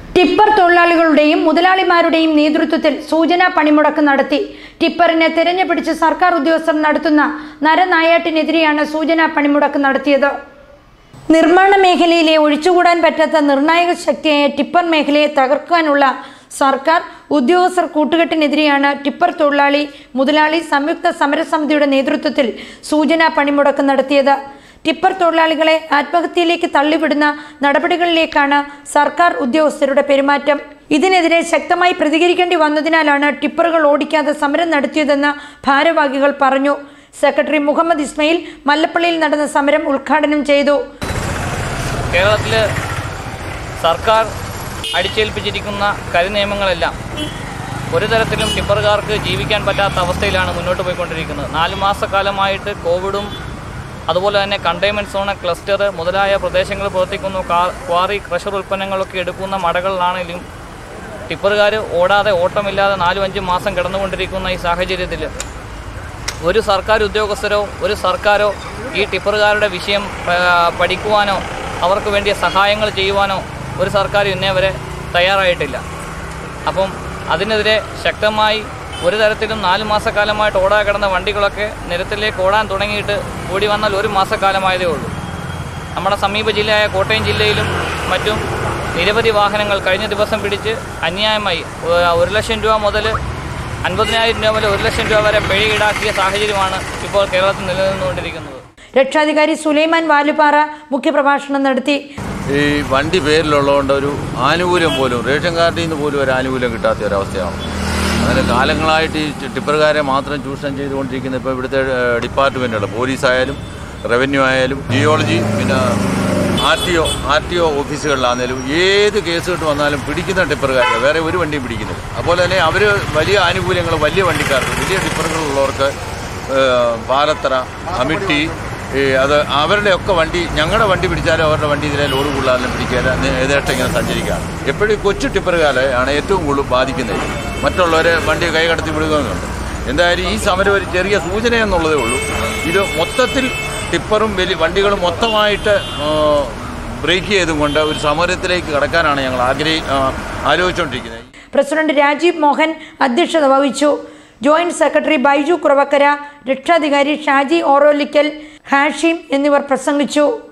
tipper തൊഴിലാളികളുടെയും മുതലാളിമാരുടെയും നേതൃത്വത്തിൽ സൂചനാ പണിമുടക്ക് നടത്തി ടിപ്പറിനെ തെരഞ്ഞുപിടിച്ച് സർക്കാർ ഉദ്യോഗസ്ഥർ നടത്തുന്ന നരനായാട്ടിനെതിരെയാണ് സൂചനാ പണിമുടക്ക് നടത്തിയത് നിർമ്മാണ മേഖലയിലെ ഒഴിച്ചുകൂടാൻ പറ്റാത്ത നിർണായക ശക്തിയായ ടിപ്പർ മേഖലയെ തകർക്കാനുള്ള സർക്കാർ ഉദ്യോഗസ്ഥർ കൂട്ടുകെട്ടിനെതിരെയാണ് ടിപ്പർ തൊഴിലാളി മുതലാളി സംയുക്ത സമരസമിതിയുടെ നേതൃത്വത്തിൽ സൂചനാ പണിമുടക്ക് നടത്തിയത് ടിപ്പർ തൊഴിലാളികളെ ആത്മഹത്യയിലേക്ക് തള്ളിവിടുന്ന നടപടികളിലേക്കാണ് സർക്കാർ ഉദ്യോഗസ്ഥരുടെ പെരുമാറ്റം ഇതിനെതിരെ ശക്തമായി പ്രതികരിക്കേണ്ടി വന്നതിനാലാണ് ടിപ്പറുകൾ ഓടിക്കാതെ സമരം നടത്തിയതെന്ന് ഭാരവാഹികൾ പറഞ്ഞു സെക്രട്ടറി മുഹമ്മദ് ഇസ്മയിൽ മല്ലപ്പള്ളിയിൽ നടന്ന സമരം ഉദ്ഘാടനം ചെയ്തു കേരളത്തിൽ സർക്കാർ അടിച്ചേൽപ്പിച്ചിരിക്കുന്ന കരിനിയമങ്ങളെല്ലാം ഒരു തരത്തിലും ടിപ്പറുകാർക്ക് ജീവിക്കാൻ പറ്റാത്ത അവസ്ഥയിലാണ് മുന്നോട്ട് പോയിക്കൊണ്ടിരിക്കുന്നത് നാല് മാസക്കാലമായിട്ട് കോവിഡും അതുപോലെ തന്നെ കണ്ടെയ്ൻമെൻറ്റ് സോൺ ക്ലസ്റ്റർ മുതലായ പ്രദേശങ്ങളിൽ പ്രവർത്തിക്കുന്നു കാ- ക്വാറി ക്രഷർ ഉൽപ്പന്നങ്ങളൊക്കെ എടുക്കുന്ന മടകളിലാണെങ്കിലും ടിപ്പറുകാർ ഓടാതെ ഓട്ടമില്ലാതെ നാലും അഞ്ചും മാസം കിടന്നുകൊണ്ടിരിക്കുന്ന ഈ സാഹചര്യത്തിൽ ഒരു സർക്കാർ ഉദ്യോഗസ്ഥരോ ഒരു സർക്കാരോ ഈ ടിപ്പറുകാരുടെ വിഷയം ആ, പഠിക്കുവാനോ അവർക്ക് വേണ്ടിയ സഹായങ്ങൾ ചെയ്യുവാനോ ഒരു സർക്കാർ ഇന്നേ വരെ തയ്യാറായിട്ടില്ല അപ്പം അതിനെതിരെ ശക്തമായി ഒരു തരത്തിലും നാല് മാസക്കാലമായിട്ട് ഓടാതെ കിടന്ന വണ്ടികളൊക്കെ നിരത്തിലേക്ക് ഓടാൻ തുടങ്ങിയിട്ട് കൂടി വന്നാൽ ഒരു മാസക്കാലമായതേ ഉള്ളൂ നമ്മുടെ സമീപ ജില്ലയായ കോട്ടയം ജില്ലയിലും മറ്റും നിരവധി വാഹനങ്ങൾ കഴിഞ്ഞ ദിവസം പിടിച്ച് അന്യായമായി ഏഹ്, ഒരു ലക്ഷം രൂപ മുതൽ അൻപതിനായിരം രൂപ മുതൽ ഒരു ലക്ഷം രൂപ വരെ പിഴ ഈടാക്കിയ സാഹചര്യമാണ് ഇപ്പോൾ കേരളത്തിൽ നിലനിന്നുകൊണ്ടിരിക്കുന്നത് രക്ഷാധികാരി സുലൈമാൻ വാലുപാറ മുഖ്യപ്രഭാഷണം നടത്തി ഈ വണ്ടി പേരിലുള്ളതുകൊണ്ട് ഒരു ആനുകൂല്യം പോലും റേഷൻ കാർഡിൽ നിന്ന് പോലും ഒരു ആനുകൂല്യം കിട്ടാത്ത ഒരവസ്ഥയാണ് അങ്ങനെ കാലങ്ങളായിട്ട് ഈ ടിപ്പറുകാരെ മാത്രം ചൂഷണം ചെയ്തുകൊണ്ടിരിക്കുന്ന ഇപ്പോൾ ഇവിടുത്തെ ഡിപ്പാർട്ട്മെൻറ്റുകൾ പോലീസായാലും റവന്യൂ ആയാലും ജിയോളജി പിന്നെ R T O R T O ഓഫീസുകളിലാണെങ്കിലും ഏത് കേസ് കിട്ട് വന്നാലും പിടിക്കുന്ന ടിപ്പറുകാരെ വേറെ ഒരു വണ്ടിയും പിടിക്കുന്നില്ല അതുപോലെ തന്നെ അവർ വലിയ ആനുകൂല്യങ്ങൾ വലിയ വണ്ടിക്കാർക്ക് വലിയ ടിപ്പറുകളുള്ളവർക്ക് ഏഹ്, പാലത്തറ അമിട്ടി ഈ അത് അവരുടെയൊക്കെ വണ്ടി ഞങ്ങളുടെ വണ്ടി പിടിച്ചാലും അവരുടെ വണ്ടി ഇതിലെ ലോഡ് കൂടുതലും പിടിക്കാതെ ഏതേഷ്ടം ഇങ്ങനെ സഞ്ചരിക്കുകയാണ് എപ്പോഴും ഈ കൊച്ചു ടിപ്പറുകാരെ ആണ് ഏറ്റവും കൂടുതൽ ബാധിക്കുന്നത് മറ്റുള്ളവരെ വണ്ടി കൈ കടത്തി വിടുകയെന്നുണ്ട് എന്തായാലും ഈ സമരം ഒരു ചെറിയ സൂചന എന്നുള്ളതേ ഉള്ളൂ ഇത് മൊത്തത്തിൽ ടിപ്പറും വലിയ വണ്ടികളും മൊത്തമായിട്ട് ബ്രേക്ക് ചെയ്തും കൊണ്ട് ഒരു സമരത്തിലേക്ക് കടക്കാനാണ് ഞങ്ങൾ ആഗ്രഹി ആ, ആലോചിച്ചുകൊണ്ടിരിക്കുന്നത് പ്രസിഡന്റ് രാജീവ് മോഹൻ അധ്യക്ഷത വഹിച്ചു ജോയിന്റ് സെക്രട്ടറി ബൈജു കുറവക്കര രക്ഷാധികാരി ഷാജി ഓറോലിക്കൽ ഹാഷിം എന്നിവർ പ്രസംഗിച്ചു